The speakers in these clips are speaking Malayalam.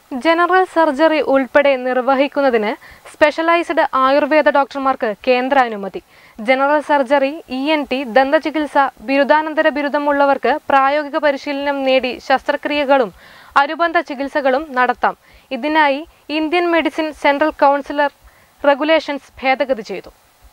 ജനറൽ സർജറി ഉൾപ്പെടെ നിർവഹിക്കുന്നതിന് സ്പെഷ്യലൈസ്ഡ് ആയുർവേദ ഡോക്ടർമാർക്ക് കേന്ദ്ര അനുമതി general surgery E N T ദന്തചികിത്സ ബിരുദാനന്തര ബിരുദമുള്ളവർക്ക് പ്രായോഗിക പരിശീലനം നേടി ശസ്ത്രക്രിയകളും അനുബന്ധ ചികിത്സകളും നടത്താം ഇതിനായി Indian medicine central councillor regulations ഭേദഗതി ചെയ്തു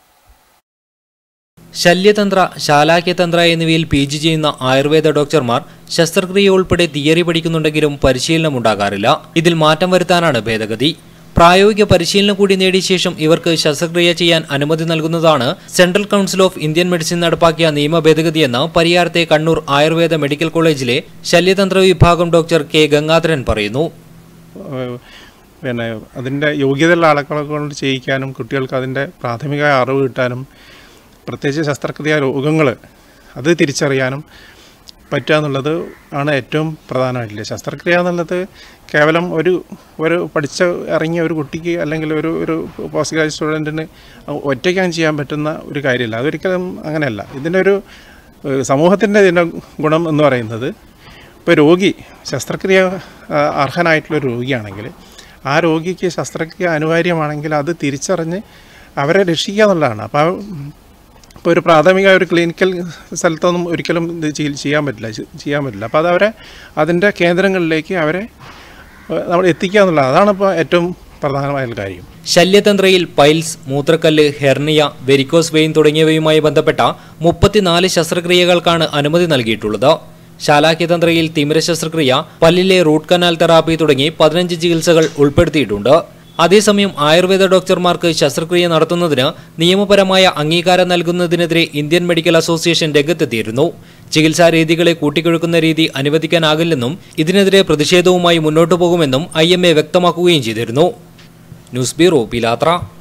ശല്യതന്ത്ര ശാലാക്യതന്ത്ര എന്നിവയിൽ പി ജി ചെയ്യുന്ന ആയുർവേദ ഡോക്ടർമാർ ശസ്ത്രക്രിയ ഉൾപ്പെടെ തിയറി പഠിക്കുന്നുണ്ടെങ്കിലും പരിശീലനം ഉണ്ടാകാറില്ല ഇതിൽ മാറ്റം വരുത്താനാണ് ഭേദഗതി പ്രായോഗിക പരിശീലനം കൂടി നേടിയ ശേഷം ഇവർക്ക് ശസ്ത്രക്രിയ ചെയ്യാൻ അനുമതി നൽകുന്നതാണ് central council of Indian medicine നടപ്പാക്കിയ നിയമ ഭേദഗതിയെന്ന് പരിയാരത്തെ കണ്ണൂർ ആയുർവേദ മെഡിക്കൽ കോളേജിലെ ശല്യതന്ത്ര വിഭാഗം ഡോക്ടർ കെ ഗംഗാധരൻ പറയുന്നു ഏഹ് പിന്നെ അതിൻ്റെ യോഗ്യതയുള്ള ആളുകളെ കൊണ്ട് ചെയ്യിക്കാനും കുട്ടികൾക്ക് അതിൻ്റെ പ്രാഥമിക അറിവ് കിട്ടാനും പ്രത്യേകിച്ച് ശസ്ത്രക്രിയ രോഗങ്ങൾ അത് തിരിച്ചറിയാനും പറ്റുക എന്നുള്ളത് ആണ് ഏറ്റവും പ്രധാനമായിട്ടുള്ളത് ശസ്ത്രക്രിയ എന്നുള്ളത് കേവലം ഒരു ഒരു പഠിച്ച ഇറങ്ങിയ ഒരു കുട്ടിക്ക് അല്ലെങ്കിൽ ഒരു ഒരു പോസ്റ്റ് ഗ്രാജുവേറ്റ് സ്റ്റുഡൻറ്റിന് ഒറ്റയ്ക്കാൻ ചെയ്യാൻ പറ്റുന്ന ഒരു കാര്യമല്ല അതൊരിക്കലും അങ്ങനെയല്ല ഇതിൻ്റെ ഒരു ഏഹ് സമൂഹത്തിൻ്റെ ഇതിൻ്റെ ഗുണം എന്ന് പറയുന്നത് ഇപ്പോൾ രോഗി ശസ്ത്രക്രിയ ആ, അർഹനായിട്ടുള്ള രോഗിയാണെങ്കിൽ ആ രോഗിക്ക് ശസ്ത്രക്രിയ അനിവാര്യമാണെങ്കിൽ അത് തിരിച്ചറിഞ്ഞ് അവരെ രക്ഷിക്കുക എന്നുള്ളതാണ് അപ്പോൾ ഇപ്പോൾ ഒരു പ്രാഥമിക ഒരു ക്ലിനിക്കൽ സ്ഥലത്തൊന്നും ഒരിക്കലും ഇത് ചെയ്യ- ചെയ്യാൻ പറ്റില്ല ചെ- ചെയ്യാൻ പറ്റില്ല അപ്പോൾ അത് അവരെ അതിൻ്റെ കേന്ദ്രങ്ങളിലേക്ക് അവരെ ഏഹ്, നമ്മൾ എത്തിക്കുക എന്നുള്ളത് അതാണ് ഇപ്പോൾ ഏറ്റവും പ്രധാനമായ കാര്യം ശല്യതന്ത്രയിൽ പൈൽസ് മൂത്രക്കല്ല് ഹെർണിയ വെരിക്കോസ് വെയിൻ തുടങ്ങിയവയുമായി ബന്ധപ്പെട്ട മുപ്പത്തിനാല് ശസ്ത്രക്രിയകൾക്കാണ് അനുമതി നൽകിയിട്ടുള്ളത് ശാലാക്യതന്ത്രയിൽ തിമിര ശസ്ത്രക്രിയ പല്ലിലെ റൂട്ട് കനാൽ തെറാപ്പി തുടങ്ങി പതിനഞ്ച് ചികിത്സകൾ ഉൾപ്പെടുത്തിയിട്ടുണ്ട് അതേസമയം ആയുർവേദ ഡോക്ടർമാർക്ക് ശസ്ത്രക്രിയ നടത്തുന്നതിന് നിയമപരമായ അംഗീകാരം നൽകുന്നതിനെതിരെ ഇന്ത്യൻ മെഡിക്കൽ അസോസിയേഷൻ രംഗത്തെത്തിയിരുന്നു ചികിത്സാ രീതികളെ കൂട്ടിക്കൊഴുക്കുന്ന രീതി അനുവദിക്കാനാകില്ലെന്നും ഇതിനെതിരെ പ്രതിഷേധവുമായി മുന്നോട്ടു പോകുമെന്നും ഐ വ്യക്തമാക്കുകയും ചെയ്തിരുന്നു ന്യൂസ് ബ്യൂറോ പിലാത്ര